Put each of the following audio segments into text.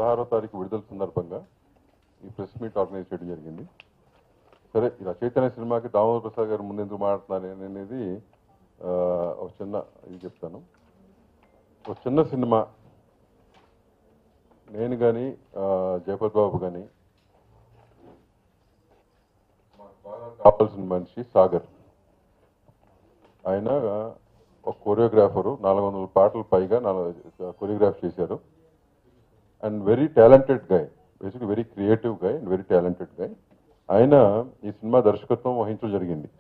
పదహారో తారీఖు విడుదల సందర్భంగా ఈ ప్రెస్ మీట్ ఆర్గనైజ్ చేయడం జరిగింది సరే ఇలా చైతన్య సినిమాకి దామోదర్ ప్రసాద్ గారు ముందెందుకు మాట్లాడుతున్నారు అనేది ఆ, ఒక చిన్న ఇది చెప్తాను ఒక చిన్న సినిమా నేను కానీ జయపత్ బాబు కానీ మాకు బాగా కావాల్సిన మనిషి సాగర్ ఆయన ఒక కొరియోగ్రాఫరు నాలుగు వందల పాటలు పైగా నాలుగు కొరియోగ్రాఫ్ చేశారు and very talented guy basically very creative guy and very talented guy ఆయన ఈ సినిమా దర్శకత్వం వహించడం జరిగింది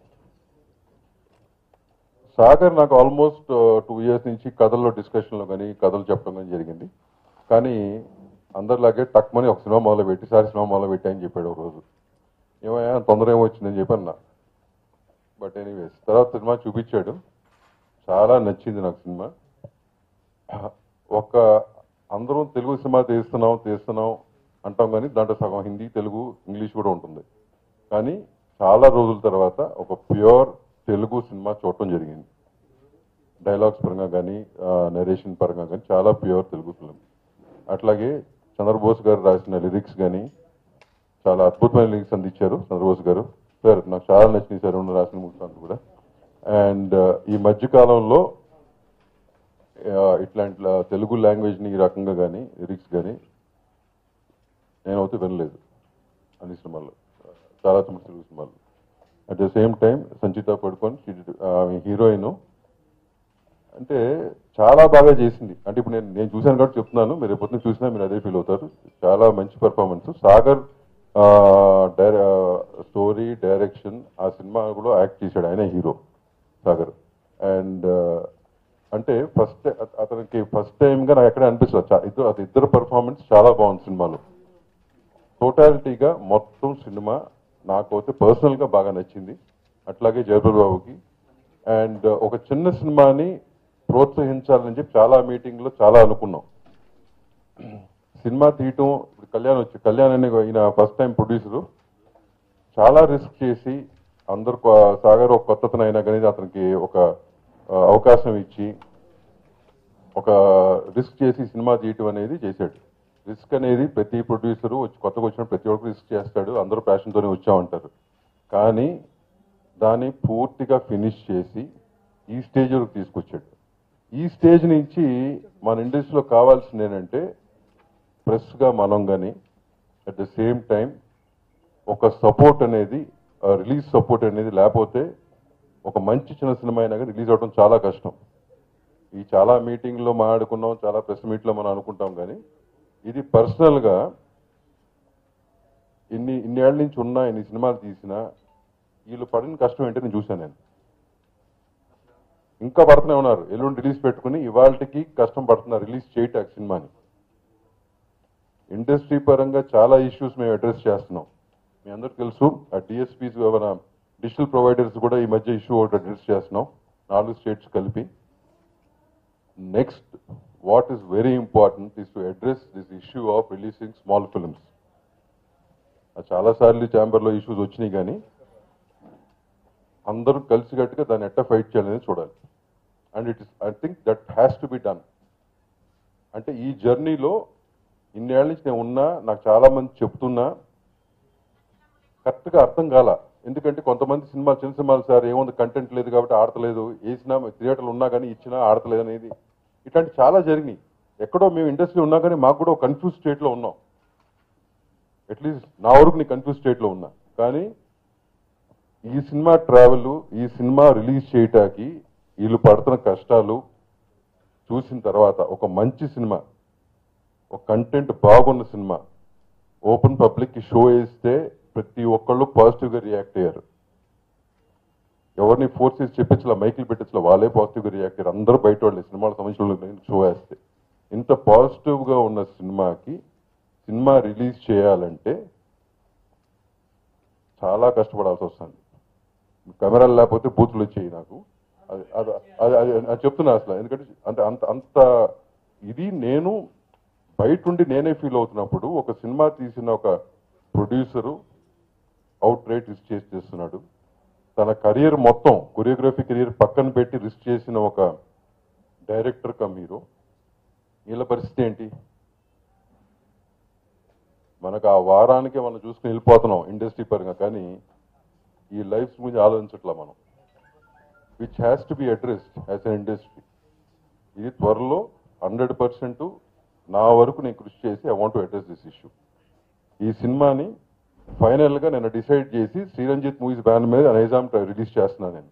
సాగర్ నాకు ఆల్మోస్ట్ టూ ఇయర్స్ నుంచి కథల్లో డిస్కషన్లో కానీ కథలు చెప్పడం కానీ జరిగింది కానీ అందరిలాగే టక్మని ఒక సినిమా మొదలు పెట్టి సారి సినిమా మొదలు పెట్టి అని చెప్పాడు ఒక రోజు ఏమయ్యా తొందర ఏమొచ్చిందని చెప్పి అన్నా బట్ ఎనీవేస్ తర్వాత సినిమా చూపించాడు చాలా నచ్చింది నాకు సినిమా ఒక అందరం తెలుగు సినిమా తీస్తున్నాం తీస్తున్నాం అంటాం కానీ దాంట్లో సగం హిందీ తెలుగు ఇంగ్లీష్ కూడా ఉంటుంది కానీ చాలా రోజుల తర్వాత ఒక ప్యూర్ తెలుగు సినిమా చూడటం జరిగింది డైలాగ్స్ పరంగా కానీ నరేషన్ పరంగా కానీ చాలా ప్యూర్ తెలుగు ఫిలిం అట్లాగే చంద్రబోస్ గారు రాసిన లిరిక్స్ కానీ చాలా అద్భుతమైన లిరిక్స్ అందించారు చంద్రబోస్ గారు సార్ నాకు చాలా నచ్చింది సార్ ఉన్న రాసిన ముఖ్యంగా కూడా అండ్ ఈ మధ్య కాలంలో ఆ, ఇట్లాంటి లా- తెలుగు లాంగ్వేజ్ని ఈ రకంగా కానీ లిరిక్స్ కానీ నేనైతే వినలేదు అన్ని సినిమాల్లో చాలా తమ తెలుగు సినిమాలు అట్ ద సేమ్ టైం సంచిత పడుకొని హీరోయిన్ అంటే చాలా బాగా చేసింది అంటే ఇప్పుడు నేను నేను చూశాను కాబట్టి చెప్తున్నాను మీరు ఎప్పటి చూసినా మీరు అదే ఫీల్ అవుతారు చాలా మంచి పర్ఫార్మెన్స్ సాగర్ స్టోరీ డైరెక్షన్ ఆ సినిమా కూడా యాక్ట్ చేశాడు ఆయన హీరో సాగర్ అండ్ అంటే ఫస్ట్ అతనికి ఫస్ట్ టైంగా నాకు ఎక్కడ అనిపిస్తుంది చా- ఇద్దరు అది ఇద్దరు పర్ఫార్మెన్స్ చాలా బాగుంది సినిమాలో టోటాలిటీగా మొత్తం సినిమా నాకైతే పర్సనల్గా బాగా నచ్చింది అట్లాగే జయప్రద బాబుకి అండ్ ఒక చిన్న సినిమాని ప్రోత్సహించాలని చెప్పి చాలా మీటింగ్లో చాలా అనుకున్నాం సినిమా తీయటం ఇప్పుడు కళ్యాణ్ వచ్చి కళ్యాణ్ అనే ఈయన ఫస్ట్ టైం ప్రొడ్యూసరు చాలా రిస్క్ చేసి అందరు కొ- సాగర్ ఒక కొత్తతనం అయినా కానీ అతనికి ఒక ఆ, అవకాశం ఇచ్చి ఒక రిస్క్ చేసి సినిమా తీయటం అనేది చేశాడు రిస్క్ అనేది ప్రతి ప్రొడ్యూసరు వచ్చి కొత్తగా వచ్చిన ప్రతి ఒక్కరు రిస్క్ చేస్తాడు అందరూ ప్యాషన్తోనే వచ్చామంటారు కానీ దాన్ని పూర్తిగా ఫినిష్ చేసి ఈ స్టేజ్ వరకు తీసుకొచ్చాడు ఈ స్టేజ్ నుంచి మన ఇండస్ట్రీలో కావాల్సింది ఏంటంటే ప్రెస్గా మనం కానీ అట్ ద సేమ్ టైం ఒక సపోర్ట్ అనేది రిలీజ్ సపోర్ట్ అనేది లేకపోతే ఒక మంచి చిన్న సినిమా అయినా కానీ రిలీజ్ అవడం చాలా కష్టం ఈ చాలా మీటింగ్లో మాట్లాడుకున్నాం చాలా ప్రెస్ మీట్లో మనం అనుకుంటాం కానీ ఇది పర్సనల్గా ఇన్ని ఇన్నేళ్ల నుంచి ఉన్నా ఇన్ని సినిమాలు తీసినా వీళ్ళు పడిన కష్టం ఏంటో నేను చూశాను నేను ఇంకా పడుతూనే ఉన్నారు ఎల్లుండి రిలీజ్ పెట్టుకుని ఇవాళకి కష్టం పడుతున్నారు రిలీజ్ చేయటానికి సినిమాని ఇండస్ట్రీ పరంగా చాలా ఇష్యూస్ మేము అడ్రస్ చేస్తున్నాం మీ అందరికి తెలుసు ఆ డిఎస్పీస్ మన డిజిటల్ ప్రొవైడర్స్ కూడా ఈ మధ్య ఇష్యూ ఒకటి అడ్రస్ చేస్తున్నాం నాలుగు స్టేట్స్ కలిపి next what is very important is to address this issue of releasing small films చాలా సార్లు ఛాంబర్లో ఇష్యూస్ వచ్చినాయి కానీ అందరూ కలిసికట్టుగా దాన్ని ఎట్ట ఫైట్ చేయాలనేది చూడాలి and it is I think that has to be done అంటే ఈ జర్నీలో ఇన్నేళ్ల నుంచి నేను ఉన్నా నాకు చాలా మంది చెప్తున్నా కరెక్ట్గా అర్థం కాల ఎందుకంటే కొంతమంది సినిమాలు చిన్న సినిమాలు సార్ ఏముంది కంటెంట్ లేదు కాబట్టి ఆడతలేదు వేసినా థియేటర్లు ఉన్నా కానీ ఇచ్చినా ఆడతలేదు అనేది ఇట్లాంటి చాలా జరిగినాయి ఎక్కడో మేము ఇండస్ట్రీ ఉన్నా కానీ మాకు కూడా ఒక కన్ఫ్యూజ్ స్టేట్లో ఉన్నాం అట్లీస్ట్ నా వరకు నీ కన్ఫ్యూజ్ స్టేట్లో ఉన్నా కానీ ఈ సినిమా ట్రావెల్ ఈ సినిమా రిలీజ్ చేయటానికి వీళ్ళు పడుతున్న కష్టాలు చూసిన తర్వాత ఒక మంచి సినిమా ఒక కంటెంట్ బాగున్న సినిమా ఓపెన్ పబ్లిక్ కి షో వేస్తే ప్రతి ఒక్కళ్ళు పాజిటివ్ గా రియాక్ట్ అయ్యారు ఎవరిని ఫోర్స్ చేసి చెప్పించలా మైకిల్ పెట్టించలా వాళ్ళే పాజిటివ్ గా రియాక్ట్ అయ్యారు అందరూ బయట వాళ్ళు సినిమాలకు సంబంధించిన షో వేస్తే ఇంత పాజిటివ్ గా ఉన్న సినిమాకి సినిమా రిలీజ్ చేయాలంటే చాలా కష్టపడాల్సి వస్తుంది కెమెరాలు లేకపోతే బూతులు వచ్చాయి నాకు అది అది అది అది అది చెప్తున్నా అసలు ఎందుకంటే అంటే అంత అంత ఇది నేను బయట ఉండి నేనే ఫీల్ అవుతున్నప్పుడు ఒక సినిమా తీసిన ఒక ప్రొడ్యూసరు అవుట్ రేట్ రిస్క్ చేసి చేస్తున్నాడు తన కెరియర్ మొత్తం కొరియోగ్రఫీ కెరియర్ పక్కన పెట్టి రిస్క్ చేసిన ఒక డైరెక్టర్ కమ్ హీరో వీళ్ళ పరిస్థితి ఏంటి మనకు ఆ వారానికి మనం చూసుకుని వెళ్ళిపోతున్నాం ఇండస్ట్రీ పరంగా కానీ ఈ లైఫ్స్ గురించి ఆలోచించట్లా మనం which has to be addressed as an industry ఇది త్వరలో హండ్రెడ్ పర్సెంట్ నా వరకు నేను కృషి చేసి I want to address this issue ఈ సినిమాని ఫైనల్ గా నేను డిసైడ్ చేసి శ్రీరంజిత్ మూవీస్ బ్యాన్ మీద నైజాం రిలీజ్ చేస్తున్నాను నేను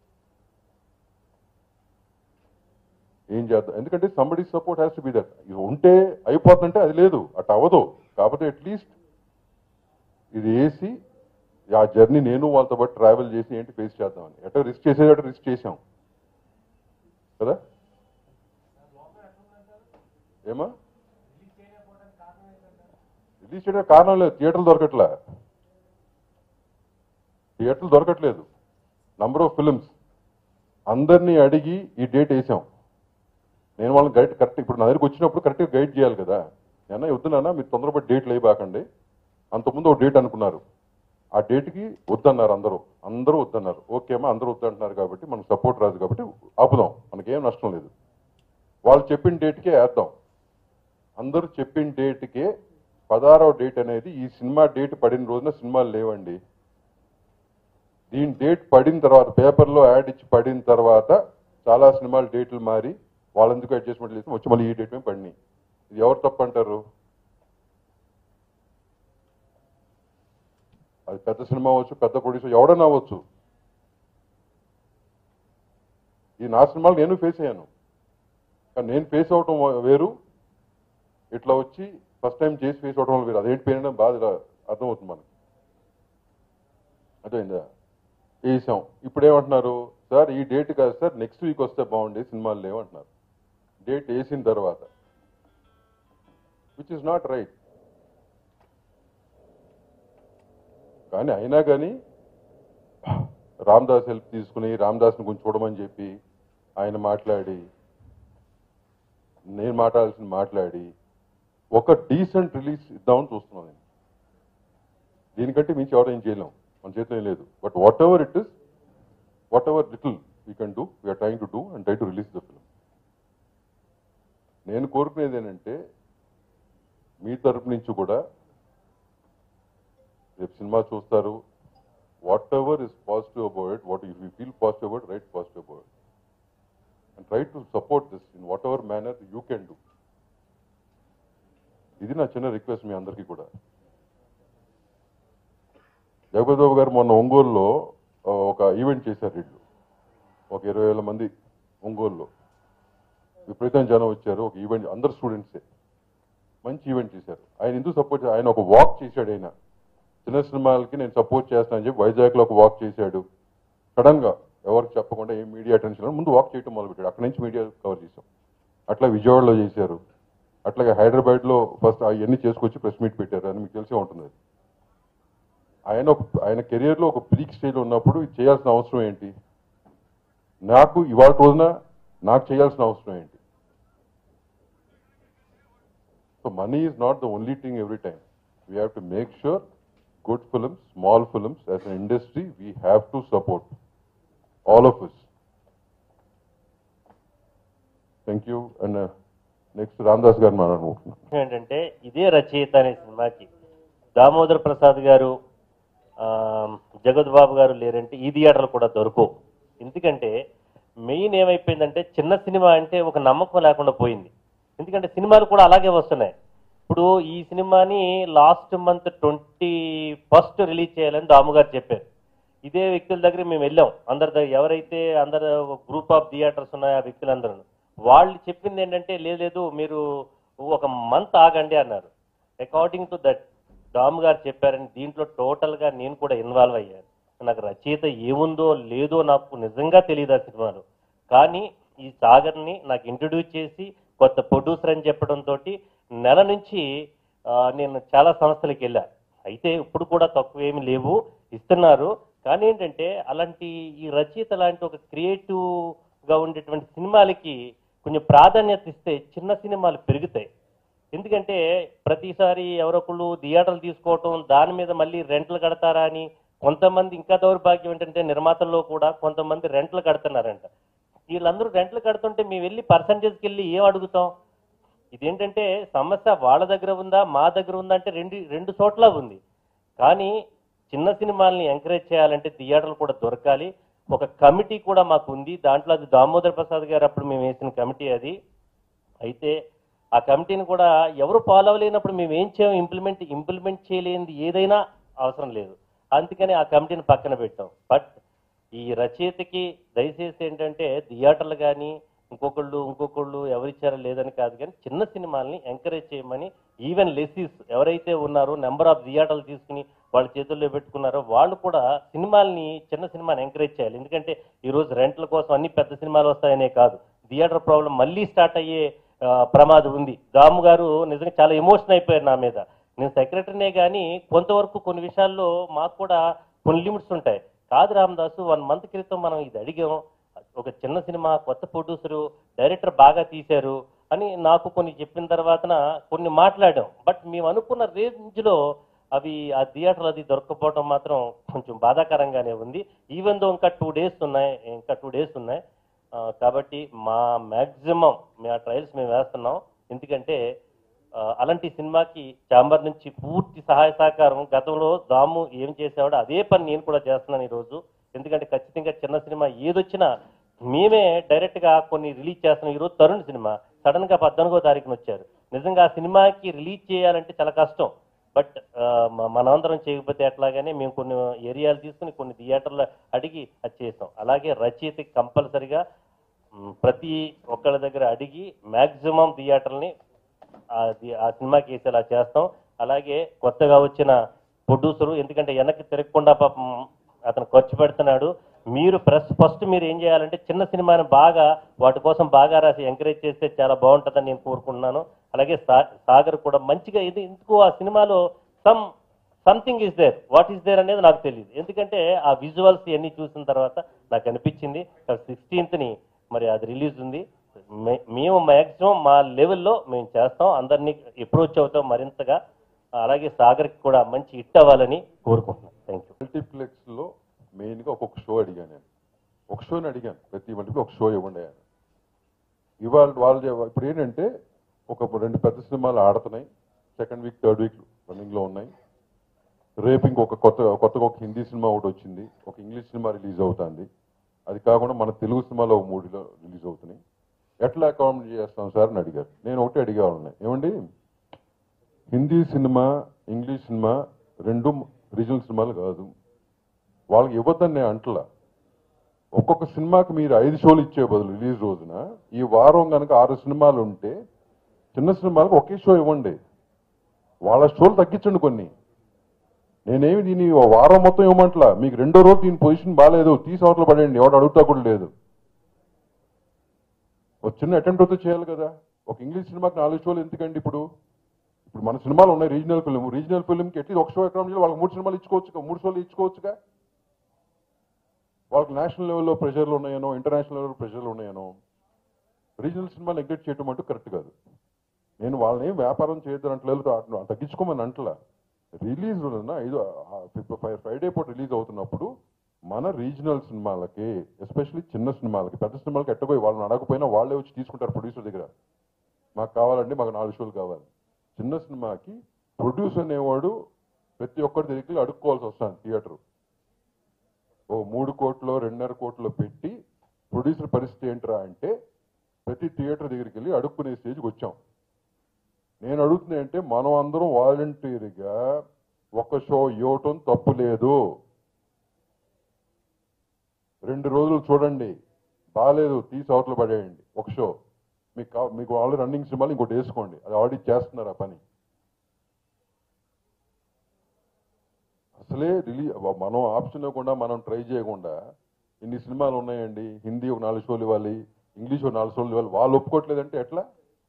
ఏం చేద్దాం ఎందుకంటే somebody support has to be that ఇది ఉంటే అయిపోతుందంటే అది లేదు అటు అవ్వదు కాకపోతే అట్లీస్ట్ ఇది వేసి ఆ జర్నీ నేను వాళ్ళతో పాటు ట్రావెల్ చేసి ఏంటి ఫేస్ చేద్దామని ఎటో రిస్క్ చేసేటట్టు రిస్క్ చేసాం కదా ఏమా రిలీజ్ చేయడం కారణం లేదు థియేటర్లు దొరకట్లే థియేటర్లు దొరకట్లేదు నంబర్ ఆఫ్ ఫిల్మ్స్ అందరినీ అడిగి ఈ డేట్ వేసాం నేను వాళ్ళని గైడ్ కరెక్ట్ ఇప్పుడు నా దగ్గరికి వచ్చినప్పుడు కరెక్ట్గా గైడ్ చేయాలి కదా అన్న వద్దునన్నా మీరు తొందరపడి డేట్లు వేయబాకండి అంతకుముందు ఒక డేట్ అనుకున్నారు ఆ డేట్కి వద్దన్నారు అందరూ అందరూ వద్దన్నారు ఓకే అమ్మా అందరూ వద్దంటున్నారు కాబట్టి మనకు సపోర్ట్ రాదు కాబట్టి ఆపుదాం మనకేం నష్టం లేదు వాళ్ళు చెప్పిన డేట్కే వేద్దాం అందరూ చెప్పిన డేట్కే పదహారవ డేట్ అనేది ఈ సినిమా డేట్ పడిన రోజున సినిమాలు లేవండి దీని డేట్ పడిన తర్వాత పేపర్లో యాడ్ ఇచ్చి పడిన తర్వాత చాలా సినిమాలు డేట్లు మారి వాళ్ళెందుకు అడ్జస్ట్మెంట్ చేసి వచ్చి మళ్ళీ ఈ డేట్ మీద పడినాయి ఇది ఎవరు తప్పు అంటారు అది పెద్ద సినిమా అవ్వచ్చు పెద్ద ప్రొడ్యూసర్ ఎవడన్నా అవ్వచ్చు ఈ నా సినిమాలు నేను ఫేస్ అయ్యాను కానీ నేను ఫేస్ అవటం వేరు ఇట్లా వచ్చి ఫస్ట్ టైం చేసి ఫేస్ అవడం వల్ల వేరు అదేంటి పేరు బాధ ఇలా అర్థమవుతుంది మనకి అర్థమైందా వేసాం ఇప్పుడు ఏమంటున్నారు సార్ ఈ డేట్ కాదు సార్ నెక్స్ట్ వీక్ వస్తే బాగుండే సినిమాలు లేవు అంటున్నారు డేట్ వేసిన తర్వాత విచ్ ఇస్ నాట్ రైట్ కానీ అయినా కానీ రామ్దాస్ హెల్ప్ తీసుకుని రామ్దాస్ని కొంచెం చూడమని చెప్పి ఆయన మాట్లాడి నేను మాట్లాడాల్సిన మాట్లాడి ఒక డీసెంట్ రిలీజ్ ఇద్దామని చూస్తున్నాను నేను దీనికంటే మించి ఎవరు ఏం చేయలేం మన చేతిలో ఏం లేదు but whatever it is whatever little we can do we are trying to do and try to release the film నేను కోరుకునేది ఏంటంటే మీ తరపు నుంచి కూడా రేపు సినిమా చూస్తారు whatever is positive about it what if you feel positive about right positive about it and try to support this in whatever manner you can do ఇది నా చిన్న రిక్వెస్ట్ మీ అందరికీ కూడా జగపతి బాబు గారు మొన్న ఒంగోలులో ఆ, ఒక ఈవెంట్ చేశారు వీళ్ళు ఒక ఇరవై వేల మంది ఒంగోలులో విపరీతం జనం వచ్చారు ఒక ఈవెంట్ అందరు స్టూడెంట్సే మంచి ఈవెంట్ చేశారు ఆయన ఎందుకు సపోర్ట్ ఆయన ఒక వాక్ చేశాడు ఆయన చిన్న సినిమాలకి నేను సపోర్ట్ చేస్తానని చెప్పి వైజాగ్లో ఒక వాక్ చేశాడు సడన్ గా ఎవరికి చెప్పకుండా ఏ మీడియా అటెన్షన్ ముందు వాక్ చేయడం మొదలుపెట్టాడు అక్కడి నుంచి మీడియా కవర్ చేశాం అట్లా విజయవాడలో చేశారు అట్లాగే హైదరాబాద్లో ఫస్ట్ అవన్నీ చేసుకొచ్చి ప్రెస్ మీట్ పెట్టారు అని మీకు తెలిసే ఉంటుంది అది. ఆయన ఒక ఆయన కెరియర్లో ఒక పీక్ స్టేజ్లో ఉన్నప్పుడు ఇది చేయాల్సిన అవసరం ఏంటి నాకు ఇవాళ రోజున నాకు చేయాల్సిన అవసరం ఏంటి so money is not the only thing every time we have to make sure good films small films as an industry we have to support all of us thank you and next Ramadas garu మాట్లాడుకుంటున్నాను ఏంటంటే ఇదే రచయిత అనే సినిమాకి దామోదర్ ప్రసాద్ గారు ఆ, జగత్ బాబు గారు లేరంటే ఈ థియేటర్లు కూడా దొరకవు ఎందుకంటే మెయిన్ ఏమైపోయిందంటే చిన్న సినిమా అంటే ఒక నమ్మకం లేకుండా పోయింది ఎందుకంటే సినిమాలు కూడా అలాగే వస్తున్నాయి ఇప్పుడు ఈ సినిమాని last month twenty first release చేయాలని దాము గారు చెప్పారు ఇదే వ్యక్తుల దగ్గర మేము వెళ్ళాం అందరి దగ్గర ఎవరైతే అందరు గ్రూప్ ఆఫ్ థియేటర్స్ ఉన్నాయో ఆ వ్యక్తులందరూ వాళ్ళు చెప్పింది ఏంటంటే లేదు లేదు మీరు ఒక మంత్ ఆగండి అన్నారు అకార్డింగ్ టు దట్ డామ్ గారు చెప్పారని దీంట్లో టోటల్ గా నేను కూడా ఇన్వాల్వ్ అయ్యాను నాకు రచయిత ఏముందో లేదో నాకు నిజంగా తెలియదు ఆ సినిమాలో కానీ ఈ సాగర్ని నాకు ఇంట్రడ్యూస్ చేసి కొత్త ప్రొడ్యూసర్ అని చెప్పడంతో నెల నుంచి ఆ, నేను చాలా సంస్థలకు వెళ్ళా అయితే ఇప్పుడు కూడా తక్కువ ఏమి లేవు ఇస్తున్నారు కానీ ఏంటంటే అలాంటి ఈ రచయిత లాంటి ఒక క్రియేటివ్ గా ఉండేటువంటి సినిమాలకి కొంచెం ప్రాధాన్యత ఇస్తే చిన్న సినిమాలు పెరుగుతాయి ఎందుకంటే ప్రతిసారి ఎవరొకళ్ళు థియేటర్లు తీసుకోవటం దాని మీద మళ్ళీ రెంట్లు కడతారా అని కొంతమంది ఇంకా దౌర్భాగ్యం ఏంటంటే నిర్మాతల్లో కూడా కొంతమంది రెంట్లు కడుతున్నారంట వీళ్ళందరూ రెంట్లు కడుతుంటే మేము వెళ్ళి పర్సంటేజ్కి వెళ్ళి ఏం అడుగుతాం ఇదేంటంటే సమస్య వాళ్ళ దగ్గర ఉందా మా దగ్గర ఉందా అంటే రెండు రెండు చోట్ల ఉంది కానీ చిన్న సినిమాల్ని ఎంకరేజ్ చేయాలంటే థియేటర్లు కూడా దొరకాలి ఒక కమిటీ కూడా మాకు ఉంది దాంట్లో అది దామోదర్ ప్రసాద్ గారు అప్పుడు మేము వేసిన కమిటీ అది అయితే ఆ కమిటీని కూడా ఎవరు ఫాలో అవ్వలేనప్పుడు మేము ఏం చేయం ఇంప్లిమెంట్ ఇంప్లిమెంట్ చేయలేనిది ఏదైనా అవసరం లేదు అందుకని ఆ కమిటీని పక్కన పెట్టాం బట్ ఈ రచయితకి దయచేసి ఏంటంటే థియేటర్లు కానీ ఇంకొకళ్ళు ఇంకొకళ్ళు ఎవరిచ్చారో లేదని కాదు కానీ చిన్న సినిమాల్ని ఎంకరేజ్ చేయమని ఈవెన్ లెసిస్ ఎవరైతే ఉన్నారో నెంబర్ ఆఫ్ థియేటర్లు తీసుకుని వాళ్ళ చేతుల్లో పెట్టుకున్నారో వాళ్ళు కూడా సినిమాల్ని చిన్న సినిమాని ఎంకరేజ్ చేయాలి ఎందుకంటే ఈ రోజు రెంట్ల కోసం అన్ని పెద్ద సినిమాలు వస్తాయనే కాదు థియేటర్ ప్రాబ్లం మళ్ళీ స్టార్ట్ అయ్యే ఆ, ప్రమాదం ఉంది దాము గారు నిజంగా చాలా ఎమోషన్ అయిపోయారు నా మీద నేను సెక్రటరీనే కానీ కొంతవరకు కొన్ని విషయాల్లో మాకు కూడా కొన్ని లిమిట్స్ ఉంటాయి కాదు రామదాసు వన్ మంత్ క్రితం మనం ఇది అడిగాం ఒక చిన్న సినిమా కొత్త ప్రొడ్యూసరు డైరెక్టర్ బాగా తీశారు అని నాకు కొన్ని చెప్పిన తర్వాతన కొన్ని మాట్లాడాం బట్ మేము అనుకున్న రేంజ్లో అవి ఆ థియేటర్ అది దొరకపోవడం మాత్రం కొంచెం బాధాకరంగానే ఉంది ఈవెన్ దో ఇంకా టూ డేస్ ఉన్నాయి ఇంకా టూ డేస్ ఉన్నాయి ఆ, కాబట్టి మా మ్యాక్సిమం మా ట్రయల్స్ మేము వేస్తున్నాం ఎందుకంటే ఆ, అలాంటి సినిమాకి చాంబర్ నుంచి పూర్తి సహాయ సహకారం గతంలో దాము ఏం చేసేవాడో అదే పని నేను కూడా చేస్తున్నాను ఈరోజు ఎందుకంటే ఖచ్చితంగా చిన్న సినిమా ఏదొచ్చినా మేమే డైరెక్ట్ గా కొన్ని రిలీజ్ చేస్తున్నాం ఈరోజు తరుణ్ సినిమా సడన్ గా పద్నాలుగో తారీఖున వచ్చారు నిజంగా ఆ సినిమాకి రిలీజ్ చేయాలంటే చాలా కష్టం బట్ మనందరం చేయకపోతే ఎట్లాగానే మేము కొన్ని ఏరియాలు తీసుకుని కొన్ని థియేటర్లు అడిగి అది చేస్తాం అలాగే రచయితకి కంపల్సరిగా మ్, ప్రతి ఒక్కళ్ళ దగ్గర అడిగి మ్యాక్సిమం థియేటర్ని అది ఆ సినిమాకి వేసేలా చేస్తాం అలాగే కొత్తగా వచ్చిన ప్రొడ్యూసరు ఎందుకంటే వెనక్కి తిరగకుండా పాపం అతను ఖర్చు పెడుతున్నాడు మీరు ప్రెస్ ఫస్ట్ మీరు ఏం చేయాలంటే చిన్న సినిమాని బాగా వాటి కోసం బాగా రాసి ఎంకరేజ్ చేస్తే చాలా బాగుంటుందని నేను కోరుకుంటున్నాను అలాగే సా- సాగర్ కూడా మంచిగా ఇది ఎందుకు ఆ సినిమాలో some something is there what is there అనేది నాకు తెలియదు ఎందుకంటే ఆ విజువల్స్ ఇవన్నీ చూసిన తర్వాత నాకు అనిపించింది సిక్స్టీన్త్ని మరి అది రిలీజ్ ఉంది మే- మేము మ్యాక్సిమం మా లెవెల్లో మేము చేస్తాం అందరినీ అప్రోచ్ అవుతాం మరింతగా అలాగే సాగర్కి కూడా మంచి హిట్ అవ్వాలని కోరుకుంటున్నాను థ్యాంక్ యూ మల్టీప్లెక్స్ లో మెయిన్ గా ఒక్కొక్క షో అడిగాను నేను ఒక షోని అడిగాను ప్రతి మల్టీప్లెక్స్ ఒక షో ఇవ్వండి అని ఇవాళ వాళ్ళు చె- ఇప్పుడు ఏంటంటే ఒక రెండు పెద్ద సినిమాలు ఆడుతున్నాయి second week third week running లో ఉన్నాయి రేపు ఇంకొక కొత్త కొత్తగా ఒక హిందీ సినిమా ఒకటి వచ్చింది ఒక ఇంగ్లీష్ సినిమా రిలీజ్ అవుతుంది అది కాకుండా మన తెలుగు సినిమాలో ఒక మూడులో రిలీజ్ అవుతున్నాయి ఎట్లా అకామిడేట్ చేస్తాం సార్ అని అడిగారు నేను ఒకటి అడిగా వాళ్ళని ఏమండి హిందీ సినిమా ఇంగ్లీష్ సినిమా రెండు రీజనల్ సినిమాలు కాదు వాళ్ళకి ఇవ్వద్దని నేను అంటలా ఒక్కొక్క సినిమాకి మీరు ఐదు షోలు ఇచ్చే బదులు రిలీజ్ రోజున ఈ వారం కనుక ఆరు సినిమాలు ఉంటే చిన్న సినిమాలకు ఒకే షో ఇవ్వండి వాళ్ళ షోలు తగ్గించండి కొన్ని నేనేమి దీన్ని ఓ వారం మొత్తం ఇవ్వమంటలా మీకు రెండో రోజు దీని పొజిషన్ బాగాలేదు తీసి అవతల పడేయండి ఎవడు అడుగుతా కూడా లేదు ఒక చిన్న అటెంప్ట్ అయితే చేయాలి కదా ఒక ఇంగ్లీష్ సినిమాకి నాలుగు షోలు ఎందుకండి ఇప్పుడు ఇప్పుడు మన సినిమాలు ఉన్నాయి రీజనల్ ఫిల్మ్ రీజనల్ ఫిల్మ్కి ఎట్లీస్ట్ ఒక షో ఎక్కడ వాళ్ళకి మూడు సినిమాలు ఇచ్చుకోవచ్చు మూడు షోలు ఇచ్చుకోవచ్చుగా వాళ్ళకి నేషనల్ లెవెల్లో ప్రెషర్లు ఉన్నాయనో ఇంటర్నేషనల్ లెవెల్లో ప్రెషర్లు ఉన్నాయనో రీజనల్ సినిమాలు నెగ్లెక్ట్ చేయడం అంటూ కరెక్ట్ కాదు నేను వాళ్ళని ఏం వ్యాపారం చేయొద్దని అంటలేదు అట్లా తగ్గించుకోమని అంటలా రిలీజ్ ఐదు ఫ్రైడే పూట రిలీజ్ అవుతున్నప్పుడు మన రీజనల్ సినిమాలకి ఎస్పెషల్లీ చిన్న సినిమాలకి పెద్ద సినిమాలకి ఎట్టపోయి వాళ్ళని అడగపోయినా వాళ్ళే వచ్చి తీసుకుంటారు ప్రొడ్యూసర్ దగ్గర మాకు కావాలండి మాకు నాలుగు షోలు కావాలి చిన్న సినిమాకి ప్రొడ్యూసర్ అనేవాడు ప్రతి ఒక్కరి దగ్గరికి అడుక్కోవాల్సి వస్తుంది థియేటర్ ఓ మూడు కోట్లు రెండున్నర కోట్లు పెట్టి ప్రొడ్యూసర్ పరిస్థితి ఏంట్రా అంటే ప్రతి థియేటర్ దగ్గరికి వెళ్ళి అడుక్కునే స్టేజ్కి వచ్చాం నేను అడుగుతున్నా అంటే మనం అందరం వాలంటీర్గా ఒక షో ఇవ్వటం తప్పు లేదు రెండు రోజులు చూడండి బాగాలేదు తీసి అవతల పడేయండి ఒక షో మీకు కావ- మీకు ఆల్రెడీ రన్నింగ్ సినిమాలు ఇంకోటి వేసుకోండి అది ఆల్రెడీ చేస్తున్నారు ఆ పని అసలే రిలీజ్ మనం ఆప్షన్ ఇవ్వకుండా మనం ట్రై చేయకుండా ఇన్ని సినిమాలు ఉన్నాయండి హిందీ ఒక నాలుగు షోలు ఇవ్వాలి ఇంగ్లీష్ ఒక నాలుగు షోలు ఇవ్వాలి వాళ్ళు ఒప్పుకోవట్లేదంటే ఎట్లా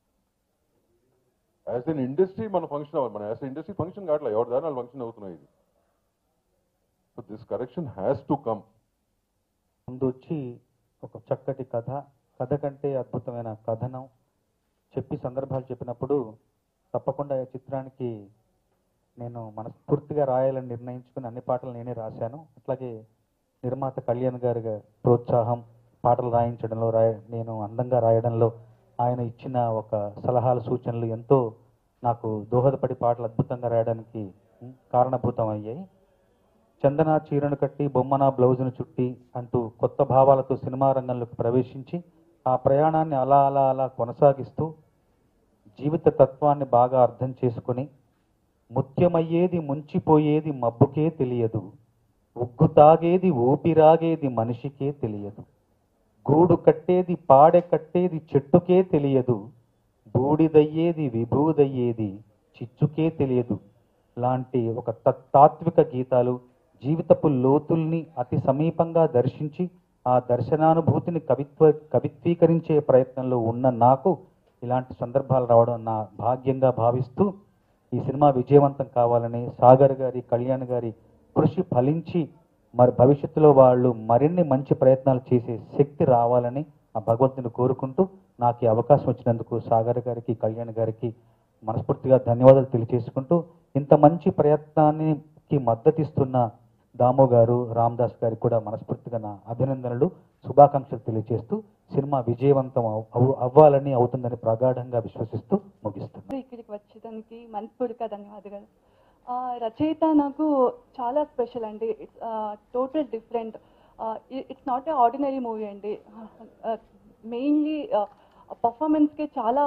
యాజ్ అన్ ఇండస్ట్రీ మన ఫంక్షన్ అవ్వాలి మన యాజ్ ఇండస్ట్రీ ఫంక్షన్ కావట్లేదు ఎవరి దాని వాళ్ళు ఫంక్షన్ అవుతున్నాయి ఇది so this correction has to come ముందు వచ్చి ఒక చక్కటి కథ కథ కంటే అద్భుతమైన కథనం చెప్పి సందర్భాలు చెప్పినప్పుడు తప్పకుండా ఈ చిత్రానికి నేను మనస్ఫూర్తిగా రాయాలని నిర్ణయించుకుని అన్ని పాటలు నేనే రాశాను అట్లాగే నిర్మాత కళ్యాణ్ గారి ప్రోత్సాహం పాటలు రాయించడంలో రాయ నేను అందంగా రాయడంలో ఆయన ఇచ్చిన ఒక సలహాలు సూచనలు ఎంతో నాకు దోహదపడి పాటలు అద్భుతంగా రాయడానికి ఉమ్, కారణభూతం అయ్యాయి చందన చీరను కట్టి బొమ్మన బ్లౌజును చుట్టి అంటూ కొత్త భావాలతో సినిమా రంగంలోకి ప్రవేశించి ఆ ప్రయాణాన్ని అలా అలా అలా కొనసాగిస్తూ జీవిత తత్వాన్ని బాగా అర్థం చేసుకుని ముత్యమయ్యేది ముంచిపోయేది మబ్బుకే తెలియదు ఉగ్గు తాగేది ఊపిరాగేది మనిషికే తెలియదు గూడు కట్టేది పాడె కట్టేది చెట్టుకే తెలియదు బూడిదయ్యేది విభూదయ్యేది చిచ్చుకే తెలియదు లాంటి ఒక తత్- తాత్విక గీతాలు జీవితపు లోతుల్ని అతి సమీపంగా దర్శించి ఆ దర్శనానుభూతిని కవిత్వ కవిత్వీకరించే ప్రయత్నంలో ఉన్న నాకు ఇలాంటి సందర్భాలు రావడం నా భాగ్యంగా భావిస్తూ ఈ సినిమా విజయవంతం కావాలని సాగర్ గారి కళ్యాణ్ గారి కృషి ఫలించి మరి భవిష్యత్తులో వాళ్ళు మరిన్ని మంచి ప్రయత్నాలు చేసే శక్తి రావాలని ఆ భగవంతుని కోరుకుంటూ నాకు ఈ అవకాశం వచ్చినందుకు సాగర్ గారికి కళ్యాణ్ గారికి మనస్ఫూర్తిగా ధన్యవాదాలు తెలియజేసుకుంటూ ఇంత మంచి ప్రయత్నానికి మద్దతిస్తున్న దాము గారు రామ్దాస్ గారికి కూడా మనస్ఫూర్తిగా నా అభినందనలు శుభాకాంక్షలు తెలియజేస్తూ సినిమా విజయవంతం అవ్- అవ్- అవ్వాలని అవుతుందని ప్రగాఢంగా విశ్వసిస్తూ ముగిస్తున్నాను ఇక్కడికి వచ్చేదానికి మనస్ఫూర్తిగా ధన్యవాదాలు ఆ, రచయిత నాకు చాలా స్పెషల్ అండి it's total different it's not a ordinary movie అండి మెయిన్లీ పర్ఫార్మెన్స్కి చాలా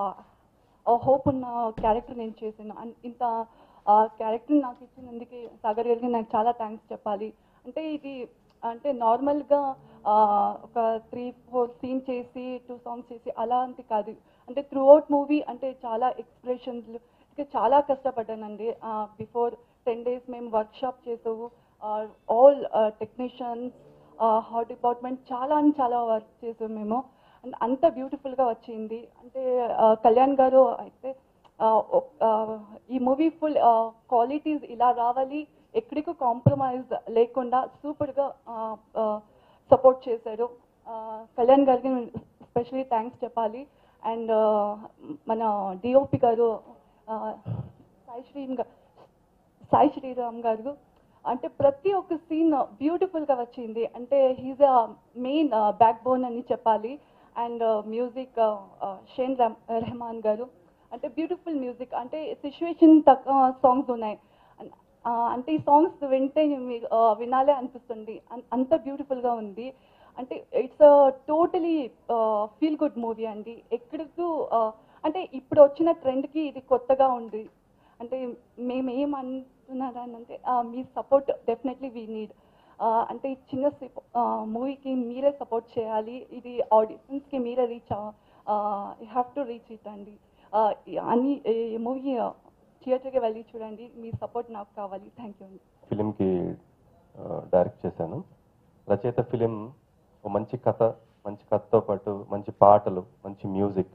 హోప్ ఉన్న క్యారెక్టర్ నేను చేశాను అండ్ ఇంత క్యారెక్టర్ నాకు ఇచ్చినందుకు సాగర్ గారికి నాకు చాలా థ్యాంక్స్ చెప్పాలి అంటే ఇది అంటే నార్మల్గా ఒక త్రీ ఫోర్ సీన్ చేసి టూ సాంగ్స్ చేసి అలాంటి కాదు అంటే త్రూ అవుట్ మూవీ అంటే చాలా ఎక్స్ప్రెషన్స్ చాలా కష్టపడ్డానండి బిఫోర్ టెన్ డేస్ మేము వర్క్షాప్ చేసాము ఆల్ టెక్నీషియన్స్ హాట్ డిపార్ట్మెంట్ చాలా అని చాలా వర్క్ చేసాము మేము అండ్ అంత బ్యూటిఫుల్గా వచ్చింది అంటే ఆ, కళ్యాణ్ గారు అయితే ఆ, ఒ- ఆ, ఈ మూవీ ఫుల్ క్వాలిటీస్ ఇలా రావాలి ఎక్కడికి కాంప్రమైజ్ లేకుండా సూపర్గా సపోర్ట్ చేశారు ఆ, కళ్యాణ్ గారికి స్పెషలీ థ్యాంక్స్ చెప్పాలి అండ్ మన డిఓపి గారు ఆ, సాయి శ్రీమ్ గా- సాయి శ్రీరామ్ గారు అంటే ప్రతి ఒక్క సీన్ బ్యూటిఫుల్గా వచ్చింది అంటే he's a main backbone అని చెప్పాలి అండ్ మ్యూజిక్ షేన్ రహ్- రెహమాన్ గారు అంటే బ్యూటిఫుల్ మ్యూజిక్ అంటే సిచ్యువేషన్ తక్కువ సాంగ్స్ ఉన్నాయి అన్- ఆ, అంటే ఈ సాంగ్స్ వింటే మీ- ఆ, వినాలే అనిపిస్తుంది అన్- అంత బ్యూటిఫుల్గా ఉంది అంటే it's totally feel good movie అండి ఎక్కడికు ఆ, అంటే ఇప్పుడు వచ్చిన ట్రెండ్కి ఇది కొత్తగా ఉంది అంటే మేము ఏమంటున్నారంటే మీ సపోర్ట్ డెఫినెట్లీ వీ నీడ్ అంటే ఈ చిన్న మూవీకి మీరే సపోర్ట్ చేయాలి ఇది ఆడియన్స్కి మీరే reach you have to reach it అండి ఆ, ఈ- అన్ని ఈ మూవీ థియేటర్కి వెళ్ళి చూడండి మీ సపోర్ట్ నాకు కావాలి థ్యాంక్ యూ అండి ఫిలింకి డైరెక్ట్ చేశాను రచయిత ఫిలిం ఒక మంచి కథ మంచి కథతో పాటు మంచి పాటలు మంచి మ్యూజిక్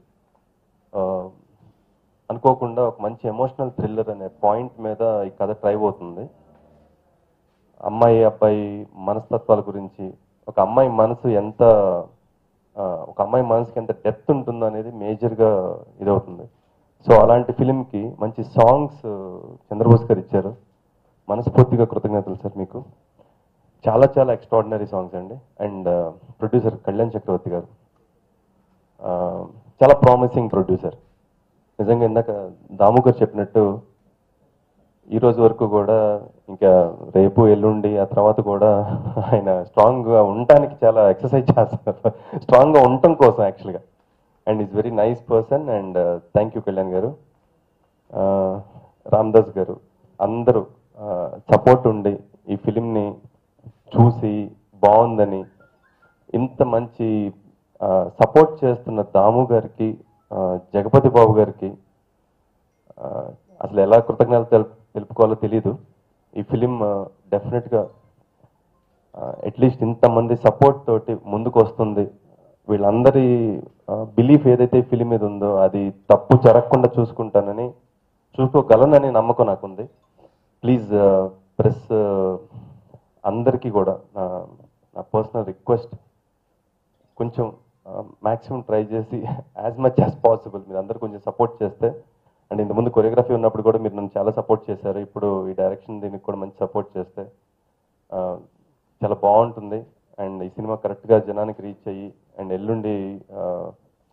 అనుకోకుండా ఒక మంచి ఎమోషనల్ థ్రిల్లర్ అనే పాయింట్ మీద ఈ కథ ట్రైవ్ అవుతుంది అమ్మాయి అబ్బాయి మనస్తత్వాల గురించి ఒక అమ్మాయి మనసు ఎంత ఆ, ఒక అమ్మాయి మనసుకి ఎంత డెప్త్ ఉంటుందో అనేది మేజర్గా ఇదవుతుంది సో అలాంటి ఫిలింకి మంచి సాంగ్స్ చంద్రబోస్ గారు ఇచ్చారు మనస్ఫూర్తిగా కృతజ్ఞతలు సార్ మీకు చాలా చాలా ఎక్స్ట్రాడినరీ సాంగ్స్ అండి అండ్ ప్రొడ్యూసర్ కళ్యాణ్ చక్రవర్తి గారు ఆ, చాలా ప్రామిసింగ్ ప్రొడ్యూసర్ నిజంగా ఇందాక దాము గారు చెప్పినట్టు ఈ రోజు వరకు కూడా ఇంకా రేపు ఎల్లుండి ఆ తర్వాత కూడా ఆయన స్ట్రాంగ్గా ఉండటానికి చాలా ఎక్సర్సైజ్ చేస్తున్నారు స్ట్రాంగ్గా ఉండటం కోసం యాక్చువల్గా and is very nice person and thank you Kalyan గారు రామ్దాస్ గారు అందరూ సపోర్ట్ ఉండి ఈ ఫిలింని చూసి బాగుందని ఇంత మంచి సపోర్ట్ చేస్తున్న దాము గారికి ఆ, జగపతి బాబు గారికి ఆ, అసలు ఎలా కృతజ్ఞతలు తెలుపు తెలుపుకోవాలో తెలీదు ఈ ఫిలిం డెఫినెట్గా అట్లీస్ట్ ఇంతమంది సపోర్ట్ తోటి ముందుకు వస్తుంది వీళ్ళందరి బిలీఫ్ ఏదైతే ఈ ఫిలిం మీద ఉందో అది తప్పు జరగకుండా చూసుకుంటానని చూసుకోగలనని నమ్మకం నాకుంది ప్లీజ్ ప్రెస్ అందరికీ కూడా నా నా పర్సనల్ రిక్వెస్ట్ కొంచెం మ్యాక్సిమం ట్రై చేసి యాజ్ మచ్ యాజ్ పాసిబుల్ మీరు అందరు కొంచెం సపోర్ట్ చేస్తే అండ్ ఇంతకుముందు కొరియోగ్రఫీ ఉన్నప్పుడు కూడా మీరు నన్ను చాలా సపోర్ట్ చేశారు ఇప్పుడు ఈ డైరెక్షన్ దీనికి కూడా మంచి సపోర్ట్ చేస్తే ఆ, చాలా బాగుంటుంది అండ్ ఈ సినిమా కరెక్ట్గా జనానికి రీచ్ అయ్యి అండ్ ఎల్లుండి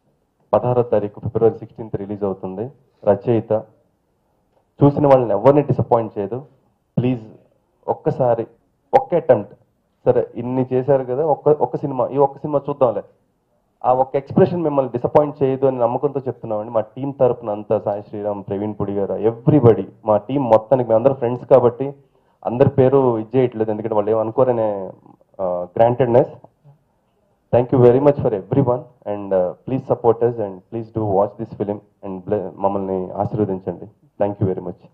పదహారో తారీఖు ఫిబ్రవరి సిక్స్టీన్త్ రిలీజ్ అవుతుంది రచయిత చూసిన వాళ్ళని ఎవరిని డిసప్పాయింట్ చేయదు ప్లీజ్ ఒక్కసారి ఒక్క అటెంప్ట్ సరే ఇన్ని చేశారు కదా ఒక్క ఒక్క సినిమా ఈ ఒక్క సినిమా చూద్దాంలే ఆ ఒక్క ఎక్స్ప్రెషన్ మిమ్మల్ని డిసప్పాయింట్ చేయదు అని నమ్మకంతో చెప్తున్నామండి మా టీం తరపున అంతా సాయి శ్రీరామ్ ప్రవీణ్ పుడి గారు ఎవ్రీబడి మా టీం మొత్తానికి మేము అందరూ ఫ్రెండ్స్ కాబట్టి అందరి పేరు ఇచ్చేయట్లేదు ఎందుకంటే వాళ్ళు ఏమనుకోరనే grantedness thank you very much for everyone and please support us and please do watch this film and మమ్మల్ని ఆశీర్వదించండి థ్యాంక్ యూ వెరీ మచ్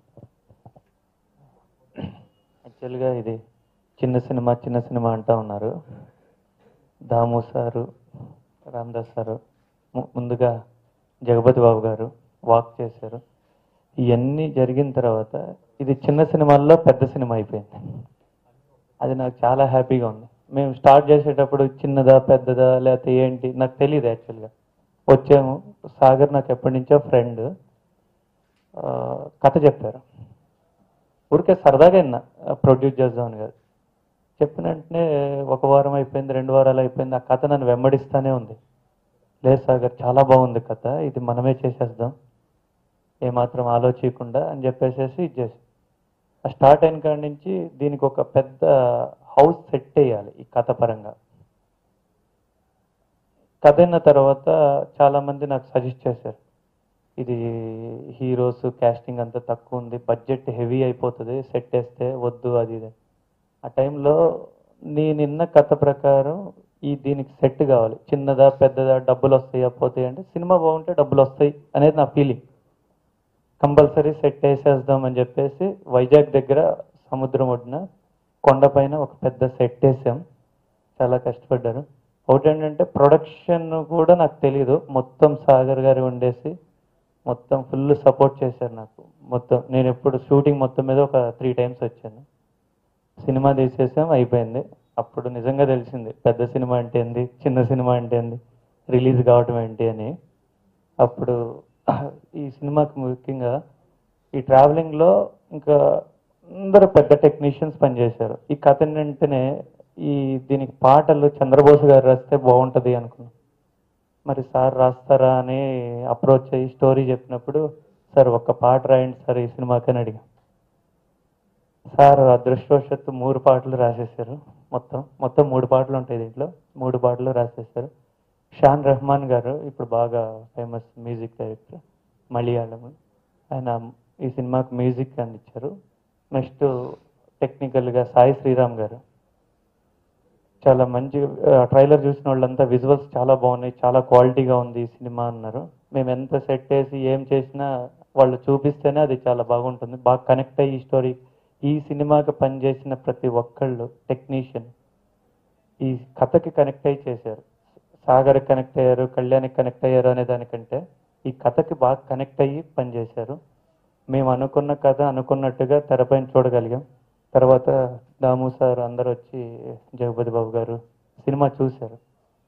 యాక్చువల్గా ఇది చిన్న సినిమా చిన్న సినిమా అంటా ఉన్నారు దాము సారు రామదాస్ సారు ము- ముందుగా జగపతి బాబు గారు వాక్ చేశారు ఇవన్నీ జరిగిన తర్వాత ఇది చిన్న సినిమాల్లో పెద్ద సినిమా అయిపోయింది అది నాకు చాలా హ్యాపీగా ఉంది మేము స్టార్ట్ చేసేటప్పుడు చిన్నదా పెద్దదా లేకపోతే ఏంటి నాకు తెలియదు యాక్చువల్గా వచ్చాము సాగర్ నాకు ఎప్పటి నుంచో ఫ్రెండ్ కథ చెప్పారు ఊరికే సరదాగా విన్నా ప్రొడ్యూస్ చేద్దామని కాదు చెప్పిన వెంటనే ఒక వారం అయిపోయింది రెండు వారాలు అయిపోయింది ఆ కథ నన్ను వెంబడిస్తానే ఉంది లేదు సాగర్ చాలా బాగుంది కథ ఇది మనమే చేసేద్దాం ఏమాత్రం ఆలోచించకుండా అని చెప్పేసేసి ఇది చేసి ఆ స్టార్ట్ అయిన కాడి నుంచి దీనికి ఒక పెద్ద హౌస్ సెట్ చేయాలి ఈ కథ పరంగా కథ అయిన తర్వాత చాలా మంది నాకు సజెస్ట్ చేశారు ఇది హీరోస్ కాస్టింగ్ అంతా తక్కువ ఉంది బడ్జెట్ హెవీ అయిపోతుంది సెట్ వేస్తే వద్దు అది ఇది ఆ టైంలో నేనిన్న కథ ప్రకారం ఈ దీనికి సెట్ కావాలి చిన్నదా పెద్దదా డబ్బులు వస్తాయా పోతాయి అంటే సినిమా బాగుంటే డబ్బులు వస్తాయి అనేది నా ఫీలింగ్ కంపల్సరీ సెట్ వేసేద్దాం అని చెప్పేసి వైజాగ్ దగ్గర సముద్రం ఒడ్డున కొండపైన ఒక పెద్ద సెట్ వేసాం చాలా కష్టపడ్డారు ఒకటి ఏంటంటే ప్రొడక్షన్ కూడా నాకు తెలియదు మొత్తం సాగర్ గారు ఉండేసి మొత్తం ఫుల్ సపోర్ట్ చేశారు నాకు మొత్తం నేను ఎప్పుడు షూటింగ్ మొత్తం మీద ఒక త్రీ టైమ్స్ వచ్చాను సినిమా తీసేసాం అయిపోయింది అప్పుడు నిజంగా తెలిసింది పెద్ద సినిమా అంటే ఏంది చిన్న సినిమా అంటే ఏంది రిలీజ్ కావటం ఏంటి అని అప్పుడు ఈ సినిమాకి ముఖ్యంగా ఈ ట్రావెలింగ్లో ఇంకా అందరూ పెద్ద టెక్నీషియన్స్ పనిచేశారు ఈ కథ వెంటనే ఈ దీనికి పాటలు చంద్రబోస్ గారు రాస్తే బాగుంటుంది అనుకున్నాం మరి సార్ రాస్తారా అని అప్రోచ్ అయ్యి స్టోరీ చెప్పినప్పుడు సార్ ఒక్క పాట రాయండి సార్ ఈ సినిమాకి అని అడిగాం సార్ అదృష్టవశాత్తు మూడు పాటలు రాసేసారు మొత్తం మొత్తం మూడు పాటలు ఉంటాయి దీంట్లో మూడు పాటలు రాసేసారు షాన్ రెహమాన్ గారు ఇప్పుడు బాగా ఫేమస్ మ్యూజిక్ డైరెక్టర్ మలయాళం ఆయన ఈ సినిమాకి మ్యూజిక్ అందించారు నెక్స్ట్ టెక్నికల్గా సాయి శ్రీరామ్ గారు చాలా మంచి ట్రైలర్ చూసిన వాళ్ళంతా విజువల్స్ చాలా బాగున్నాయి చాలా క్వాలిటీగా ఉంది ఈ సినిమా అన్నారు మేము ఎంత సెట్ చేసి ఏం చేసినా వాళ్ళు చూపిస్తేనే అది చాలా బాగుంటుంది బాగా కనెక్ట్ అయ్యి ఈ స్టోరీ ఈ సినిమాకి పనిచేసిన ప్రతి ఒక్కళ్ళు టెక్నీషియన్ ఈ కథకి కనెక్ట్ అయ్యి చేశారు సాగర్ కనెక్ట్ అయ్యారు కళ్యాణ్కి కనెక్ట్ అయ్యారు అనే దానికంటే ఈ కథకి బాగా కనెక్ట్ అయ్యి పనిచేశారు మేము అనుకున్న కథ అనుకున్నట్టుగా తెరపైన చూడగలిగాం తర్వాత దాము సార్ అందరు వచ్చి జగపతి బాబు గారు సినిమా చూశారు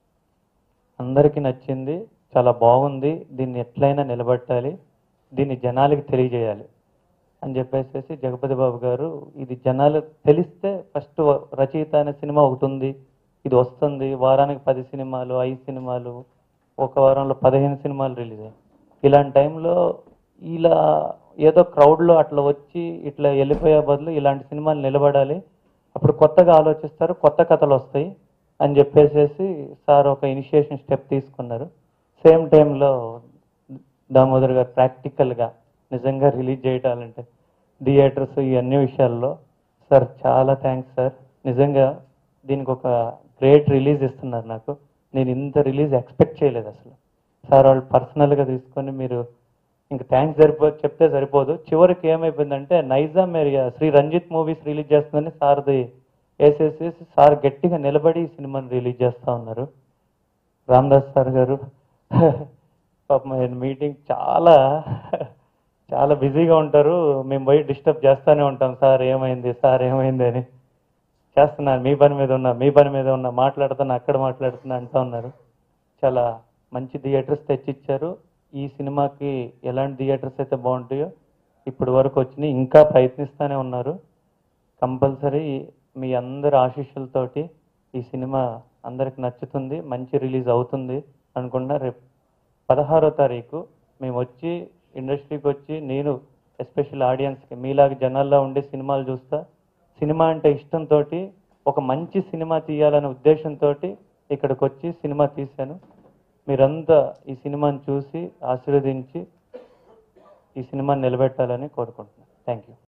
అందరికీ నచ్చింది చాలా బాగుంది దీన్ని ఎట్లయినా నిలబెట్టాలి దీన్ని జనాలకి తెలియజేయాలి అని చెప్పేసి జగపతి బాబు గారు ఇది జనాలు తెలిస్తే ఫస్ట్ రచయిత అనే సినిమా ఒకటి ఉంది ఇది వస్తుంది వారానికి పది సినిమాలు ఐదు సినిమాలు ఒక వారంలో పదిహేను సినిమాలు రిలీజ్ అయ్యాయి ఇలాంటి టైంలో ఇలా ఏదో క్రౌడ్లో అట్లా వచ్చి ఇట్లా వెళ్ళిపోయే బదులు ఇలాంటి సినిమాలు నిలబడాలి అప్పుడు కొత్తగా ఆలోచిస్తారు కొత్త కథలు వస్తాయి అని చెప్పేసేసి సార్ ఒక ఇనిషియేషన్ స్టెప్ తీసుకున్నారు సేమ్ టైంలో దామోదర్ గారు ప్రాక్టికల్గా నిజంగా రిలీజ్ చేయటాలంటే థియేటర్స్ ఇవన్నీ విషయాల్లో సార్ చాలా థ్యాంక్స్ సార్ నిజంగా దీనికి ఒక గ్రేట్ రిలీజ్ ఇస్తున్నారు నాకు నేను ఇంత రిలీజ్ ఎక్స్పెక్ట్ చేయలేదు అసలు సార్ వాళ్ళు పర్సనల్గా తీసుకొని మీరు ఇంక థ్యాంక్స్ సరిపో చెప్తే సరిపోదు చివరికి ఏమైపోయిందంటే Nizam area Shri Ranjith movies release చేస్తుందని సార్ది వేసేసి సార్ గట్టిగా నిలబడి ఈ సినిమాని రిలీజ్ చేస్తా ఉన్నారు రామదాస్ సార్ గారు పాపం మీటింగ్ చాలా చాలా బిజీగా ఉంటారు మేము పోయి డిస్టర్బ్ చేస్తూనే ఉంటాం సార్ ఏమైంది సార్ ఏమైంది అని చేస్తున్నాను మీ పని మీద ఉన్నా మీ పని మీద ఉన్నా మాట్లాడుతున్నా అక్కడ మాట్లాడుతున్నా అంటూ ఉన్నారు చాలా మంచి థియేటర్స్ తెచ్చిచ్చారు ఈ సినిమాకి ఎలాంటి థియేటర్స్ అయితే బాగుంటాయో ఇప్పుడు వరకు వచ్చినాయి ఇంకా ప్రయత్నిస్తూనే ఉన్నారు కంపల్సరీ మీ అందరి ఆశీస్సులతోటి ఈ సినిమా అందరికి నచ్చుతుంది మంచి రిలీజ్ అవుతుంది అనుకున్నా రేపు పదహారో తారీఖు మేము వచ్చి ఇండస్ట్రీకి వచ్చి నేను ఎస్పెషల్ ఆడియన్స్కి మీలాగా జనాల్లో ఉండే సినిమాలు చూస్తా సినిమా అంటే ఇష్టంతో ఒక మంచి సినిమా తీయాలనే ఉద్దేశంతో ఇక్కడికి వచ్చి సినిమా తీశాను మీరంతా ఈ సినిమాని చూసి ఆశీర్వదించి ఈ సినిమాని నిలబెట్టాలని కోరుకుంటున్నాను థ్యాంక్ యూ